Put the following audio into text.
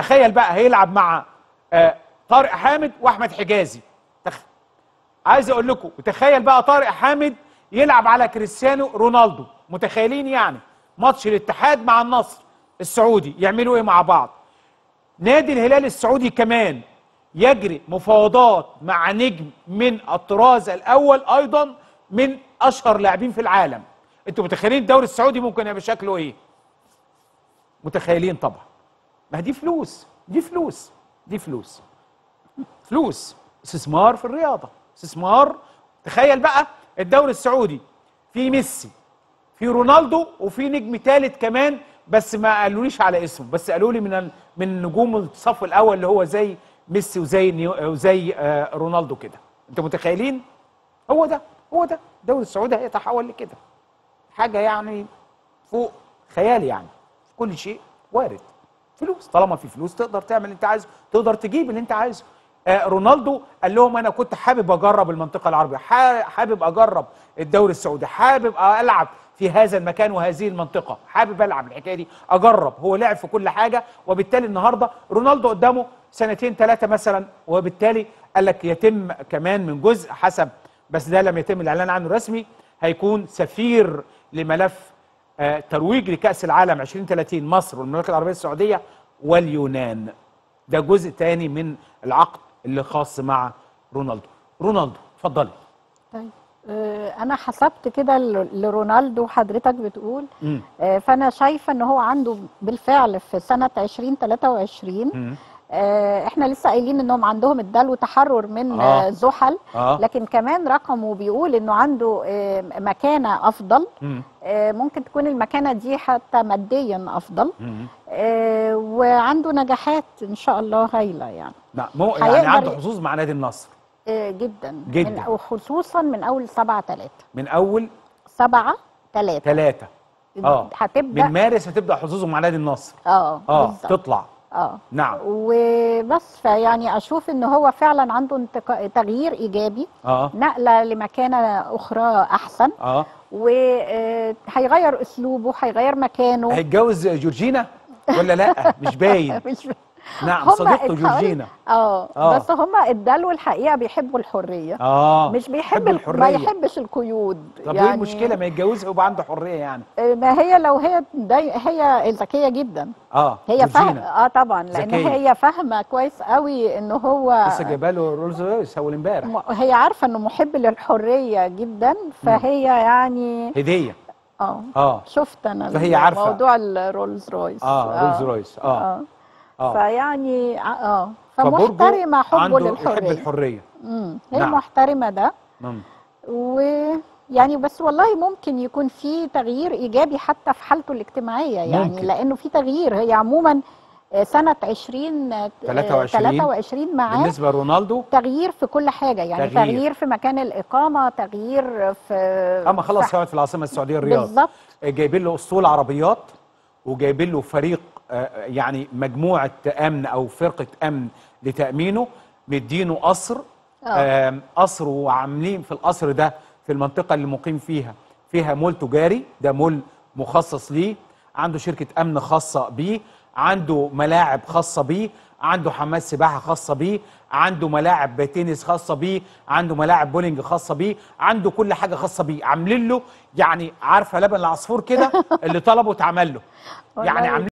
تخيل بقى هيلعب مع آه طارق حامد واحمد حجازي تخ... عايز اقول لكم وتخيل بقى طارق حامد يلعب على كريستيانو رونالدو متخيلين يعني ماتش الاتحاد مع النصر السعودي يعملوا ايه مع بعض نادي الهلال السعودي كمان يجري مفاوضات مع نجم من الطراز الاول ايضا من اشهر لاعبين في العالم انتوا متخيلين الدوري السعودي ممكن يبقى شكله ايه متخيلين طبعا ما دي فلوس دي فلوس دي فلوس فلوس استثمار في الرياضه استثمار تخيل بقى الدوري السعودي في ميسي في رونالدو وفي نجم ثالث كمان بس ما قالوليش على اسمه بس قالوا لي من ال... من نجوم الصف الاول اللي هو زي ميسي وزي نيو... وزي آه رونالدو كده انتوا متخيلين هو ده هو ده الدوري السعودي هيتحول لكده حاجه يعني فوق خيال يعني في كل شيء وارد فلوس طالما في فلوس تقدر تعمل اللي انت عايزه تقدر تجيب اللي انت عايزه آه رونالدو قال لهم انا كنت حابب اجرب المنطقه العربيه حابب اجرب الدوري السعودي حابب العب في هذا المكان وهذه المنطقه حابب العب الحكايه دي اجرب هو لعب في كل حاجه وبالتالي النهارده رونالدو قدامه سنتين ثلاثه مثلا وبالتالي قال لك يتم كمان من جزء حسب بس ده لم يتم الاعلان عنه رسمي هيكون سفير لملف آه ترويج لكاس العالم 2030 مصر والمملكه العربيه السعوديه واليونان ده جزء تاني من العقد اللي خاص مع رونالدو رونالدو اتفضلي طيب انا حسبت كده لرونالدو حضرتك بتقول آه فانا شايفه ان هو عنده بالفعل في سنه 2023 آه احنا لسه قايلين انهم عندهم الدلو تحرر من آه. زحل آه. لكن كمان رقمه بيقول انه عنده آه مكانه افضل آه ممكن تكون المكانه دي حتى ماديا افضل آه وعنده نجاحات ان شاء الله هايله يعني لا مو يعني عنده حظوظ مع نادي النصر آه جدا جدا من وخصوصا من اول سبعة ثلاثة من اول سبعة ثلاثة ثلاثة اه هتبدا من مارس هتبدا حظوظه مع نادي النصر اه اه بالظبط. تطلع اه نعم وبس فيعني اشوف ان هو فعلا عنده انتقا... تغيير ايجابي اه نقله لمكانه اخرى احسن اه وهيغير اسلوبه هيغير مكانه هيتجوز جورجينا ولا لا مش باين مش نعم هما صديقته اتحول- جورجينا اه آه. بس هم الدلو الحقيقه بيحبوا الحريه اه مش بيحب يحب ال- ما الحرية. يحبش القيود طب ايه المشكله ما يتجوزها ويبقى عنده حريه يعني آه، ما هي لو هي داي هي ذكيه جدا اه هي فاهمه جورجينا اه طبعا لان ذكية. هي فاهمه كويس قوي ان هو لسه جايبه له رولز رويس اول امبارح م- هي عارفه انه محب للحريه جدا فهي يعني هديه اه اه شفت انا فهي عارفة. موضوع الرولز رويس اه رولز رويس اه اه اه فيعني اه فبرجو فمحترمه حبه عنده يحب للحريه الحريه امم هي نعم. محترمه ده مم. ويعني بس والله ممكن يكون في تغيير ايجابي حتى في حالته الاجتماعيه يعني ممكن. لانه في تغيير هي عموما آه، سنه 20 آه، 23 23 معاه بالنسبه لرونالدو تغيير في كل حاجه يعني تغيير. تغيير, تغيير في مكان الاقامه تغيير في اما خلاص في- هيقعد في العاصمه السعوديه الرياض بالظبط جايبين له اسطول عربيات وجايبين له فريق آه، يعني مجموعه امن او فرقه امن لتامينه مدينه قصر آه. آم، قصر وعاملين في القصر ده في المنطقه اللي مقيم فيها فيها مول تجاري ده مول مخصص ليه عنده شركه امن خاصه بيه عنده ملاعب خاصه بيه عنده حمام سباحه خاصه بيه عنده ملاعب تنس خاصه بيه عنده ملاعب بولينج خاصه بيه عنده كل حاجه خاصه بيه عاملين له يعني عارفه لبن العصفور كده اللي طلبه اتعمل له يعني والله عاملين